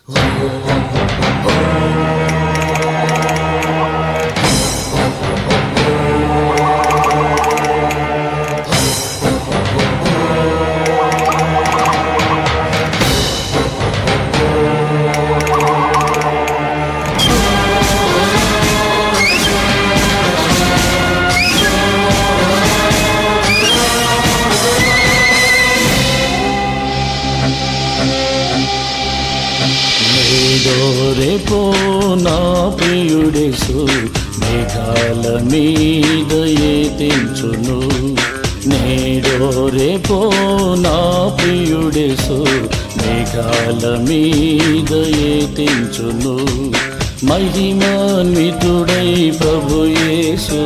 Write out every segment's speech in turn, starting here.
నేడో రేపో నా ప్రియుడేసు మేఘాల మీద ఏతించును నేడో రేపో నా ప్రియుడేసు మేఘాల మీద ఏతించును మహిమాన్వితుడై ప్రభు యేసు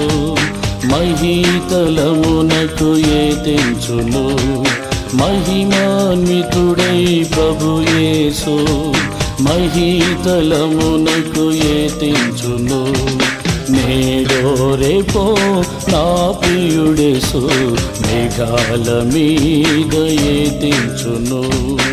మహీతలమునకు ఏతించును మహిమాన్వితుడై ప్రభు యేసు మహీతలమునకు ఏతించును నేడో రేపో నా ప్రియుడేసు మేఘాల మీద ఏతించును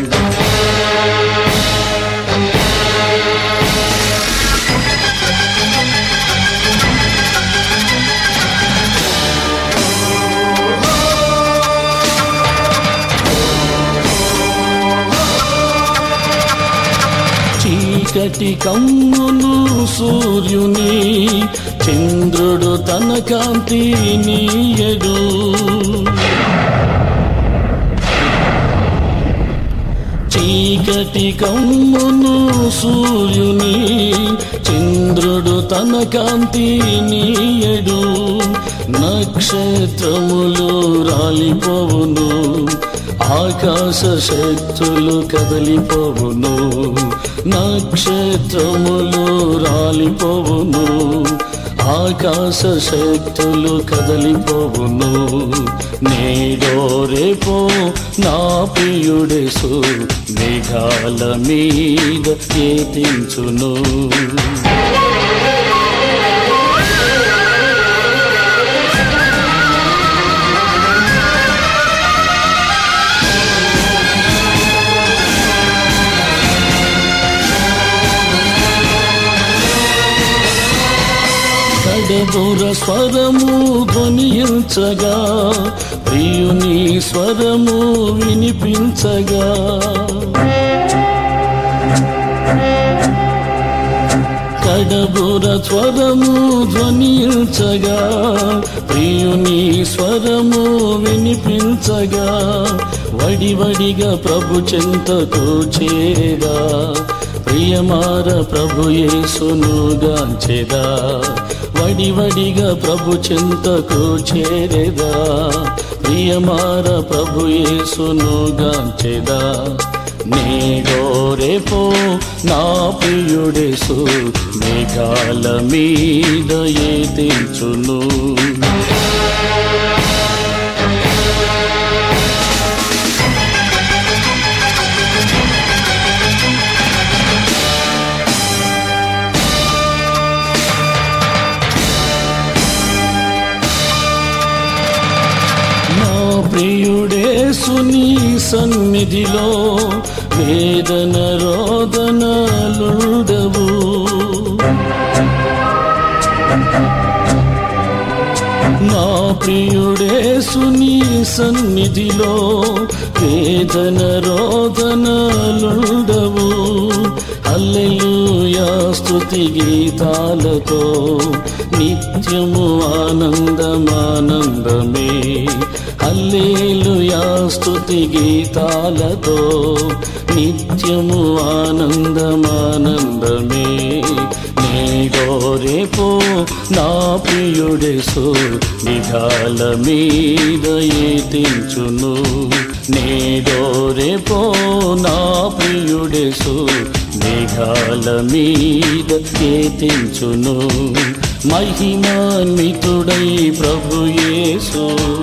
చీకటి కమ్మును సూర్యుని చంద్రుడు తన కాంతి నీయడు చీకటి కమ్మును సూర్యుని చంద్రుడు తన కాంతి నీయడు నక్షత్రములు రాలిపోవును ఆకాశ శక్తులు కదలిపోవును నక్షత్రములు రాలిపోవును ఆకాశ శక్తులు కదలిపోవును నేడో రేపో నా ప్రియుడేసు మేఘాల మీద ఏతించును కడబుర స్వరము ధ్వనించగా ప్రియుని స్వరము వినిపించగా కడబుర స్వరము ధ్వనించగా ప్రియుని స్వరము వినిపించగా వడివడిగా ప్రభు చెంతకు చేరా ప్రియమార ప్రభు యేసును గాంచెదా వడివడిగా ప్రభు చింతకు చేరేదా ప్రియమార ప్రభు యేసును గాంచెదా నేడో రేపో నా ప్రియుడేసు మేఘాల మీద ఏతించును నా ప్రియుడేసుని సన్నిధిలో వేదన రోదనలుండవు నా ప్రియుడేసుని సన్నిధిలో వేదన రోదనలుండవు హల్లెలూయా స్తుతి గీతాలతో నిత్యము ఆనందమానందమే హల్లేలుయా స్తుతి గీతాలతో నిత్యము ఆనందమానందమే నేడో రేపో నా ప్రియుడేసు నిఘాల మీద ఏతించును నేడో రేపో నా ప్రియుడేసు మేఘాల మీద ఏతించును మహిమాన్వితుడై ప్రభు యేసు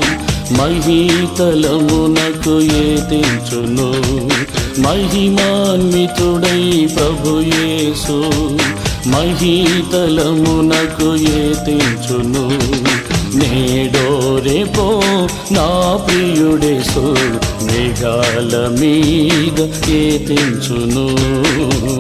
మహీతలమునకు ఏతించును మహిమాన్వితుడై ప్రభు యేసు మహీతలమునకు ఏతించును నేడో రేపో నా ప్రియుడేసు మేఘాల మీద ఏతించును